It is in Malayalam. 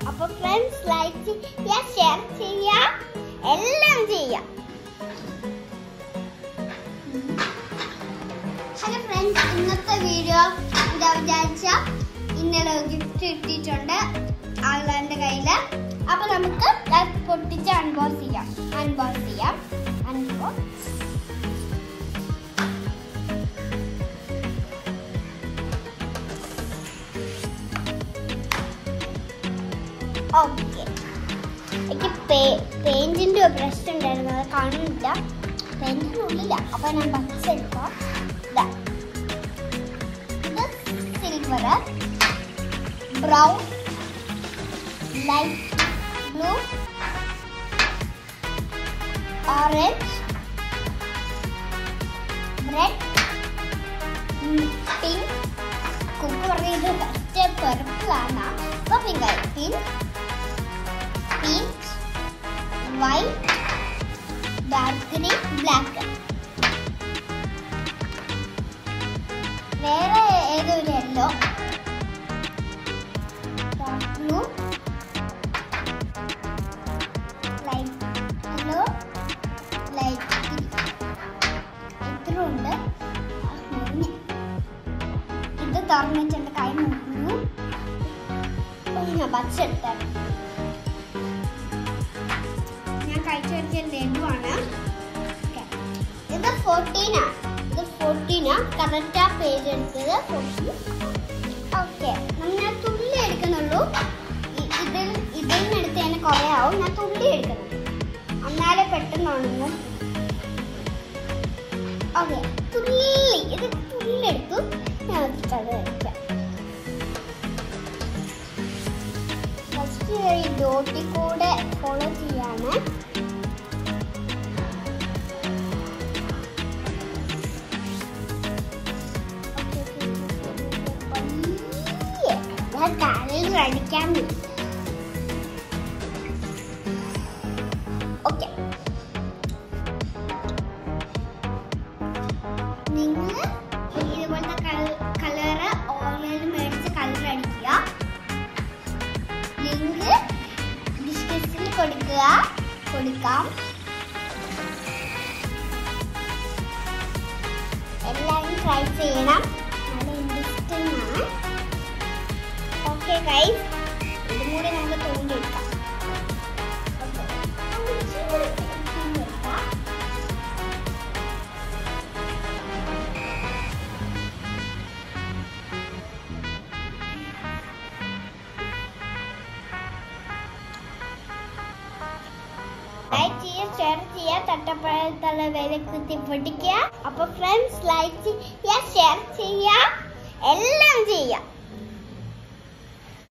അപ്പൊ ഫ്രണ്ട്സ് ലൈക്ക് ചെയ്യുക ഷെയർ ചെയ്യുക എല്ലാം ചെയ്യാം ഹലോ ഫ്രണ്ട്സ് ഇന്നത്തെ വീഡിയോ എന്താ വിചാരിച്ച ഇന്നലെ ഗിഫ്റ്റ് കിട്ടിയിട്ടുണ്ട് ആളുടെ കയ്യില് അപ്പൊ നമുക്ക് അത് പൊട്ടിച്ച് അൺബോക്സ് ചെയ്യാം അൺബോക്സ് ചെയ്യാം അൺബോക്സ് ഓക്കെ എനിക്ക് പെയിന്റിന്റെ ഒരു ബ്രഷ് ഉണ്ടായിരുന്നു അത് കാണുന്നില്ല പെയിന്റിന്റെ ഉള്ളില്ല അപ്പൊ ഞാൻ പച്ച എടുക്കാം ഇതാ ഇത് silver brown light blue orange red pink കുക്ക് പറഞ്ഞത് ഫസ്റ്റ് പെർപ്പിളാണ് അപ്പൊ pink pink peach white dark green black വേറെ ഏതൊരു yellow dark blue light yellow light green ഇത്ര ഉണ്ട് ഇത് തുറന്നിട്ട് എൻ്റെ കൈ മുറിഞ്ഞു ഞാൻ പച്ച എടുത്താണ് ഞാൻ കഴിച്ചു വെച്ച ലഡുവാണ് Okay. ഇത് ഫോർട്ടീനാ ഇത് ഫോർട്ടീനാ കറക്റ്റാ പേജ് എടുത്തത് ഫോർട്ടീൻ ഓക്കെ ഞാൻ തുള്ളി എടുക്കുന്നുള്ളൂ ഇ- ഇതിൽ ഇതിൽ നിന്ന് എടുത്ത് തന്നെ കുറേ ആവും ഞാൻ തുള്ളി എടുക്കുന്നുണ്ട് എന്നാലേ പെട്ടെന്ന് ഉണങ്ങും ഓക്കെ തുള്ളി ഇത് തുള്ളി എടുത്തു ഞാൻ അത് വയ്ക്കാം ഫസ്റ്റ് ഈ ഡോട്ടിൽ കൂടെ ഫോളോ ചെയ്യാണ് പയ്യെ. ഞാൻ കാലിൽ അടിക്കാൻ ഓക്കെ നിങ്ങൾ ഇതുപോലത്തെ കളറ് ഓൺലൈനിൽ മേടിച്ച് കളർ അടിക്കുക ലിങ്ക് ഡിസ്ക്രിപ്ഷനിൽ കൊടുക്കുക കൊടുക്കാം എല്ലാവരും ട്രൈ ചെയ്യണം നല്ല ഇൻട്രസ്റ്റിംഗ് ആണ് ഓക്കെ ഗൈസ് ഇതും കൂടി നമുക്ക് തോണ്ടിയെടുക്കാം ലൈക്ക് ചെയ്യുക ഷെയർ ചെയ്യുക തട്ടപ്പഴത്തുള്ള വില കുത്തി പൊട്ടിക്കുക അപ്പൊ ഫ്രണ്ട്സ് ലൈക്ക് ചെയ്യുക ഷെയർ ചെയ്യുക എല്ലാം ചെയ്യുക